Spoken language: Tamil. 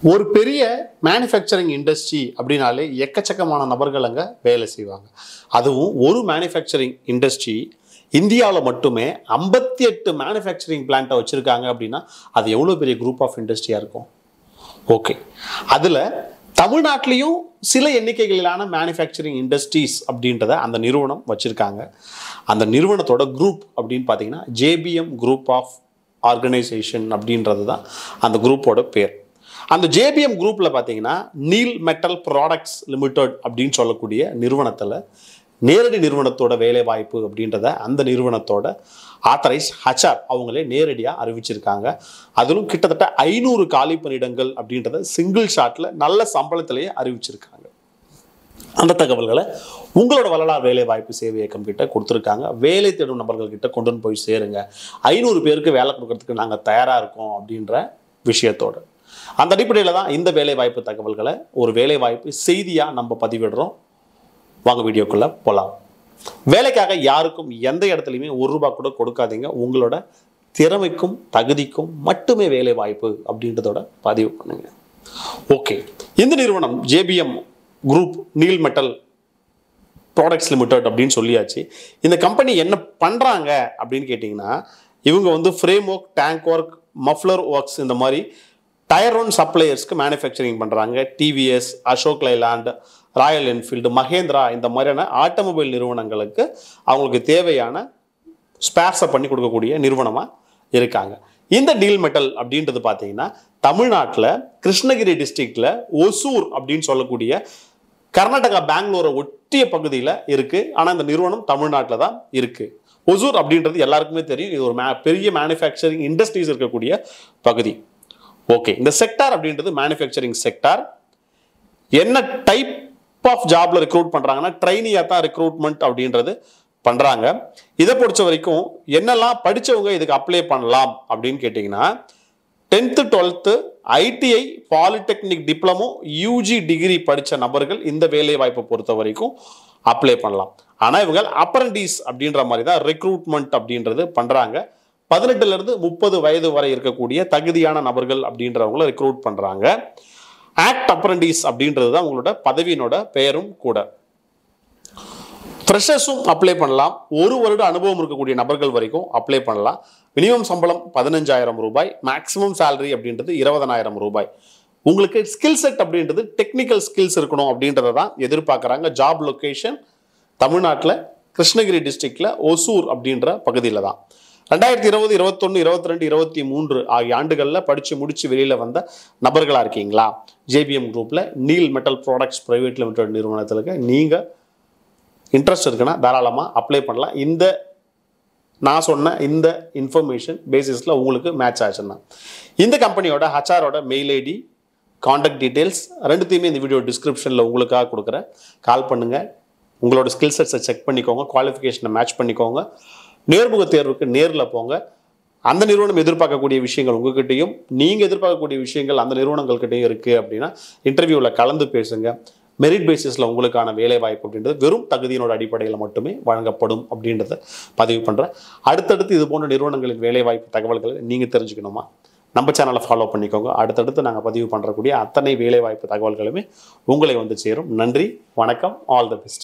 ஒரு பெரிய மேனுஃபேக்சரிங் இண்டஸ்ட்ரி அப்படின்னாலே எக்கச்சக்கமான நபர்கள் அங்கே வேலை செய்வாங்க அதுவும் ஒரு மேனுஃபேக்சரிங் இண்டஸ்ட்ரி இந்தியாவில் மட்டுமே ஐம்பத்தி எட்டு மேனுஃபேக்சரிங் பிளான்ட்டை வச்சுருக்காங்க அப்படின்னா அது எவ்வளோ பெரிய குரூப் ஆஃப் இண்டஸ்ட்ரியாக இருக்கும் ஓகே அதில் தமிழ்நாட்டிலையும் சில எண்ணிக்கைகளிலான மேனுஃபேக்சரிங் இண்டஸ்ட்ரீஸ் அப்படின்றத அந்த நிறுவனம் வச்சுருக்காங்க அந்த நிறுவனத்தோட குரூப் அப்படின்னு பார்த்தீங்கன்னா ஜேபிஎம் குரூப் ஆஃப் ஆர்கனைசேஷன் அப்படின்றது தான் அந்த குரூப்போட பேர் அந்த ஜேபிஎம் குரூப்பில் பார்த்தீங்கன்னா நீல் மெட்டல் ப்ராடக்ட்ஸ் லிமிடெட் அப்படின்னு சொல்லக்கூடிய நிறுவனத்தில் நேரடி நிறுவனத்தோட வேலை வாய்ப்பு அப்படின்றத அந்த நிறுவனத்தோட ஆத்தரைஸ் ஹச்ஆர் அவங்களே நேரடியாக அறிவிச்சிருக்காங்க அதிலும் கிட்டத்தட்ட ஐநூறு காலி பணியிடங்கள் அப்படின்றத சிங்கிள் ஷாட்டில் நல்ல சம்பளத்திலேயே அறிவிச்சிருக்காங்க அந்த தகவல்களை உங்களோட வரலாறு வேலை வாய்ப்பு சேவை இயக்கம் கிட்ட கொடுத்துருக்காங்க வேலை தேடும் நபர்கள் கிட்ட கொண்டு வந்து போய் சேருங்க ஐநூறு பேருக்கு வேலை கொடுக்கறதுக்கு நாங்கள் தயாராக இருக்கோம் அப்படின்ற விஷயத்தோட அந்த அடிப்படையில் தான் இந்த வேலை வாய்ப்பு தகவல்களை ஒரு வேலை வாய்ப்பு செய்தியாக நம்ம பதிவிடுறோம் வாங்க வீடியோக்குள்ளே போகலாம் வேலைக்காக யாருக்கும் எந்த இடத்துலையுமே ஒரு ரூபா கூட கொடுக்காதீங்க உங்களோட திறமைக்கும் தகுதிக்கும் மட்டுமே வேலை வாய்ப்பு அப்படின்றதோட பதிவு பண்ணுங்க ஓகே இந்த நிறுவனம் JBM group Neel metal products limited அப்படின்னு சொல்லியாச்சு இந்த கம்பெனி என்ன பண்ணுறாங்க அப்படின்னு கேட்டிங்கன்னா இவங்க வந்து frame work tank work muffler works இந்த மாதிரி டயர் ஒன் சப்ளையர்ஸ்க்கு மேனுஃபேக்சரிங் பண்ணுறாங்க TVS Ashok Leyland Royal Enfield Mahindra இந்த மாதிரியான ஆட்டோமொபைல் நிறுவனங்களுக்கு அவங்களுக்கு தேவையான ஸ்பேர்ஸை பண்ணி கொடுக்கக்கூடிய நிறுவனமாக இருக்காங்க இந்த டீல் மெட்டல் அப்படின்றது பார்த்தீங்கன்னா தமிழ்நாட்டில் கிருஷ்ணகிரி டிஸ்ட்ரிக்டில் ஒசூர் அப்படின்னு சொல்லக்கூடிய கர்நாடகா பெங்களூரை ஒட்டிய பகுதியில் இருக்குது ஆனால் இந்த நிறுவனம் தமிழ்நாட்டில் தான் இருக்குது ஒசூர் அப்படின்றது எல்லாருக்குமே தெரியும் இது ஒரு மே பெரிய மேனுஃபேக்சரிங் இண்டஸ்ட்ரீஸ் இருக்கக்கூடிய பகுதி ஓகே இந்த செக்டார் அப்படின்றது மேனுஃபேக்சரிங் செக்டார் என்ன டைப் ஆஃப் ஜாப்ல ரெக்ரூட் பண்றாங்கன்னா ட்ரைனியாக தான் ரெக்ரூட்மெண்ட் அப்படின்றது பண்றாங்க இதை பொறுத்த வரைக்கும் என்னெல்லாம் படிச்சவங்க இதுக்கு அப்ளை பண்ணலாம் அப்படின்னு கேட்டிங்கன்னா tenth twelfth ITI polytechnic diploma UG degree படித்த நபர்கள் இந்த வேலை வாய்ப்பை பொறுத்த வரைக்கும் அப்ளை பண்ணலாம் ஆனால் இவங்க அப்ரண்டிஸ் அப்படின்ற மாதிரி தான் ரெக்ரூட்மெண்ட் அப்படின்றது பண்ணுறாங்க பதினெட்டுல இருந்து முப்பது வயது வரை இருக்கக்கூடிய தகுதியான நபர்கள் அப்படின்றவங்கள ரெக்ரூட் பண்ணுறாங்க ஆக்ட் அப்ரண்டிஸ் அப்படின்றது தான் உங்களோட பதவியினோட பெயரும் கூட ஃப்ரெஷர்ஸும் அப்ளை பண்ணலாம் ஒரு வருட அனுபவம் இருக்கக்கூடிய நபர்கள் வரைக்கும் அப்ளை பண்ணலாம் மினிமம் சம்பளம் பதினஞ்சாயிரம் ரூபாய் மேக்ஸிமம் salary அப்படின்றது இருபதனாயிரம் ரூபாய் உங்களுக்கு ஸ்கில் செட் அப்படின்றது டெக்னிக்கல் ஸ்கில்ஸ் இருக்கணும் அப்படின்றத தான் எதிர்பார்க்குறாங்க ஜாப் லொக்கேஷன் தமிழ்நாட்டில் கிருஷ்ணகிரி டிஸ்ட்ரிக்டில் ஒசூர் அப்படின்ற பகுதியில் தான் ரெண்டாயிரத்தி இருபது இருபத்தொன்று இருபத்தி ரெண்டு இருபத்தி மூன்று ஆகிய ஆண்டுகளில் படித்து முடித்து வெளியில் வந்த நபர்களாக இருக்கீங்களா ஜேபிஎம் குரூப்பில் Neel metal products private limited நிறுவனத்தில் நீங்கள் இன்ட்ரெஸ்ட் இருக்குன்னா தாராளமாக அப்ளை பண்ணலாம் இந்த நான் சொன்ன இந்த இன்ஃபர்மேஷன் பேசிஸில் உங்களுக்கு மேட்ச் ஆச்சுன்னா இந்த கம்பெனியோட ஹச்ஆரோட மெயில் ஐடி காண்டாக்ட் டீட்டெயில்ஸ் ரெண்டுத்தையுமே இந்த வீடியோ டிஸ்கிரிப்ஷனில் உங்களுக்காக கொடுக்குறேன் கால் பண்ணுங்கள் உங்களோட ஸ்கில் செட்ஸை செக் பண்ணிக்கோங்க குவாலிஃபிகேஷனை மேட்ச் பண்ணிக்கோங்க நேர்முக தேர்வுக்கு நேரில் போங்க அந்த நிறுவனம் எதிர்பார்க்கக்கூடிய விஷயங்கள் உங்ககிட்டயும் நீங்கள் எதிர்பார்க்கக்கூடிய விஷயங்கள் அந்த நிறுவனங்கள்கிட்டயும் இருக்குது அப்படின்னா இன்டர்வியூவில் கலந்து பேசுங்க மெரிட் பேசிஸில் உங்களுக்கான வேலை வாய்ப்பு அப்படின்றது வெறும் தகுதியினோட அடிப்படையில் மட்டுமே வழங்கப்படும் அப்படின்றத பதிவு பண்ணுறேன் அடுத்தடுத்து இது போன்ற நிறுவனங்களின் வேலை வாய்ப்பு தகவல்களை நீங்கள் தெரிஞ்சுக்கணுமா நம்ம சேனலை ஃபாலோ பண்ணிக்கோங்க அடுத்தடுத்து நாங்கள் பதிவு பண்ணுறக்கூடிய அத்தனை வேலை வாய்ப்பு தகவல்களுமே உங்களை வந்து சேரும் நன்றி வணக்கம் ஆல் த பெஸ்ட்